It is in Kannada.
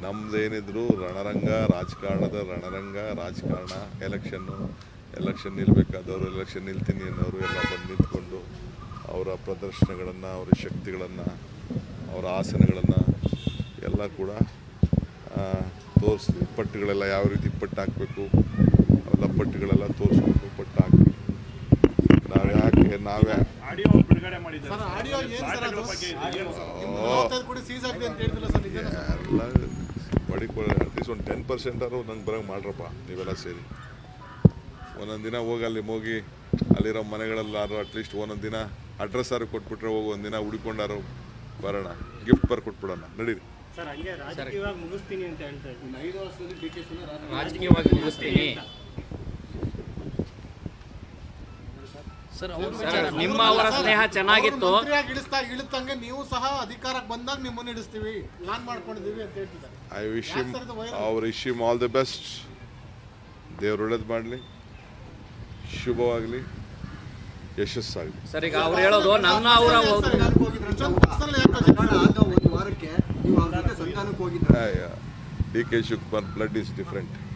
ನಮ್ದೇನಿದ್ರು ರಣರಂಗ ರಾಜಕಾರಣದ ರಣರಂಗ ರಾಜಕಾರಣ ಎಲೆಕ್ಷನ್ನು ಎಲೆಕ್ಷನ್ ನಿಲ್ಬೇಕಾದವರು ಎಲೆಕ್ಷನ್ ನಿಲ್ತೀನಿ ಅನ್ನೋರು ಎಲ್ಲ ಬಂದು ನಿಂತ್ಕೊಂಡು ಅವರ ಪ್ರದರ್ಶನಗಳನ್ನು ಅವರ ಶಕ್ತಿಗಳನ್ನು ಅವರ ಆಸನಗಳನ್ನು ಎಲ್ಲ ಕೂಡ ತೋರಿಸ್ತೀವಿ ಪಟ್ಟುಗಳೆಲ್ಲ ಯಾವ ರೀತಿ ಪಟ್ಟು ಹಾಕಬೇಕು ಅವೆಲ್ಲ ಪಟ್ಟುಗಳೆಲ್ಲ ತೋರಿಸ್ಬೇಕು ಪಟ್ಟು ಹಾಕಿ ನಾವು ಯಾಕೆ ನಾವ್ಯಾ ಆಡಿಯೋ ಬಿಡುಗಡೆ ಮಾಡಿದ್ದಾರೆ ಸರ್ ಆಡಿಯೋ ಏನ್ ಸರ್ ಅದು ಬಗ್ಗೆ ಏನು ಸರ್? ನಿಮ್ಮ ನಲವತ್ತೈದು ಕೋಟಿ ಸೀಸ್ ಆಗಿದೆ ಅಂತ ಹೇಳ್ತಿಲ್ಲ ಸರ್ ನಿಜ ಎಲ್ಲ ಮಡಿಕೊಳ್ಳಿ ಅಟ್ಲೀಸ್ಟ್ ಒಂದು ಟೆನ್ ಪರ್ಸೆಂಟಾರು ನಂಗೆ ಬರೋಂಗೆ ಮಾಡ್ರಪ್ಪ ನೀವೆಲ್ಲ ಸೇರಿ ಒಂದೊಂದು ದಿನ ಹೋಗಿ ಅಲ್ಲಿ ಹೋಗಿ ಅಲ್ಲಿರೋ ಮನೆಗಳಲ್ಲಾರು ಅಟ್ಲೀಸ್ಟ್ ಒಂದೊಂದು ದಿನ ಅಡ್ರೆಸ್ ಆರು ಕೊಟ್ಬಿಟ್ರೆ ಹೋಗಿ ಒಂದಿನ ಹುಡ್ಕೊಂಡಾರು ಬರೋಣ ಗಿಫ್ಟ್ ಬರ್ ಕೊಟ್ಬಿಡೋಣ ನಡೀರಿ ಸರ್ ಹಂಗೆ ರಾಜಕೀಯವಾಗಿ ಮುಗಿಸ್ತೀನಿ ಅಂತ ಹೇಳ್ತಾ ಇದ್ದೀನಿ ಐದು ವರ್ಷದಲ್ಲಿ ಡಿ ಕೆ ಶಿವನ ರಾಜಕೀಯವಾಗಿ ಮುಗಿಸ್ತೀನಿ ಸರ್ ಸರ್ ನಿಮ್ಮ ಅವರ ಸ್ನೇಹ ಚೆನ್ನಾಗಿತ್ತು ಮಂತ್ರಿಯಾಗಿ ಇಳಿಸ್ತಾ ಇಳಿತಂಗೆ ನೀವು ಸಹ ಅಧಿಕಾರಕ್ಕೆ ಬಂದಾಗ ನಿಮ್ಮನ್ನ ಇಳಿಸ್ತೀವಿ ಪ್ಲಾನ್ ಮಾಡ್ಕೊಂಡಿದೀವಿ ಅಂತ ಹೇಳ್ತಿದ್ದಾರೆ ಐ ವಿಶ್ ಯಾಕ್ sir ಇದು viral? ಅವ್ರ ವಿಶ್ ಆಲ್ ದಿ ಬೆಸ್ಟ್ ದೇವ್ರು ಒಳ್ಳೇದು ಮಾಡಲಿ ಶುಭವಾಗಲಿ ಯಶಸ್ಸಾಗಲಿ ಸರ್ ಈಗ ಅವ್ರು ಹೇಳೋದು ನನ್ನ ಅವರ ಆದ ಒಂದು ವಾರಕ್ಕೆ ನೀವು ಅವ್ರ ಜೊತೆ ಸಂಧಾನಕ್ಕೆ ಹೋಗಿದ್ರ D K Shivakumar blood is different